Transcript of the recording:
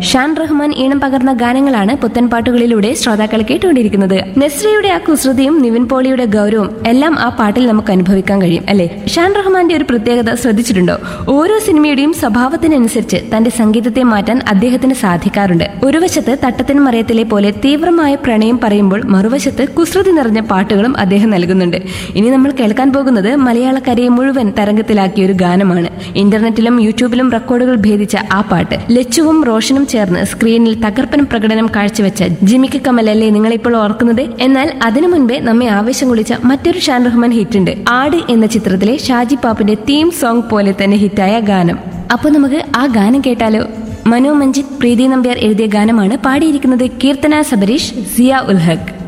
ഷാൻ റഹ്മാൻ ഈണം പകർന്ന ഗാനങ്ങളാണ് പുത്തൻ പാട്ടുകളിലൂടെ ശ്രോതാക്കൾ കേട്ടുകൊണ്ടിരിക്കുന്നത് നെസ്രിയുടെ ആ കുസൃതിയും നിവിൻ പോളിയുടെ ഗൗരവവും എല്ലാം ആ പാട്ടിൽ നമുക്ക് അനുഭവിക്കാൻ കഴിയും അല്ലെ ഷാൻ റഹ്മാന്റെ ഒരു പ്രത്യേകത ശ്രദ്ധിച്ചിട്ടുണ്ടോ ഓരോ സിനിമയുടെയും സ്വഭാവത്തിനനുസരിച്ച് തന്റെ സംഗീതത്തെ മാറ്റാൻ അദ്ദേഹത്തിന് സാധിക്കാറുണ്ട് ഒരു വശത്ത് തട്ടത്തിനും മറയത്തിലെ പോലെ തീവ്രമായ പ്രണയം പറയുമ്പോൾ മറുവശത്ത് കുസൃതി നിറഞ്ഞ പാട്ടുകളും അദ്ദേഹം നൽകുന്നുണ്ട് ഇനി നമ്മൾ കേൾക്കാൻ പോകുന്നത് മലയാളക്കരയെ മുഴുവൻ തരംഗത്തിലാക്കിയ ഒരു ഗാനമാണ് ഇന്റർനെറ്റിലും യൂട്യൂബിലും റെക്കോർഡുകൾ ഭേദിച്ച ആ പാട്ട് ലച്ചുവും റോഷനും ചേർന്ന് സ്ക്രീനിൽ തകർപ്പൻ പ്രകടനം കാഴ്ചവെച്ച ജിമിക്ക് കമലല്ലേ നിങ്ങളിപ്പോൾ ഓർക്കുന്നത് എന്നാൽ അതിനു മുൻപേ നമ്മെ ആവേശം കൊള്ളിച്ച മറ്റൊരു ഷാൻ റഹ്മാൻ ഹിറ്റുണ്ട് ആട് എന്ന ചിത്രത്തിലെ ഷാജി പാപ്പിന്റെ തീം സോങ് പോലെ തന്നെ ഹിറ്റായ ഗാനം അപ്പൊ നമുക്ക് ആ ഗാനം കേട്ടാലോ മനു മഞ്ജിത് പ്രീതി നമ്പ്യാർ എഴുതിയ ഗാനമാണ് പാടിയിരിക്കുന്നത് കീർത്തന സബരീഷ് സിയ ഉൽ ഹഖ്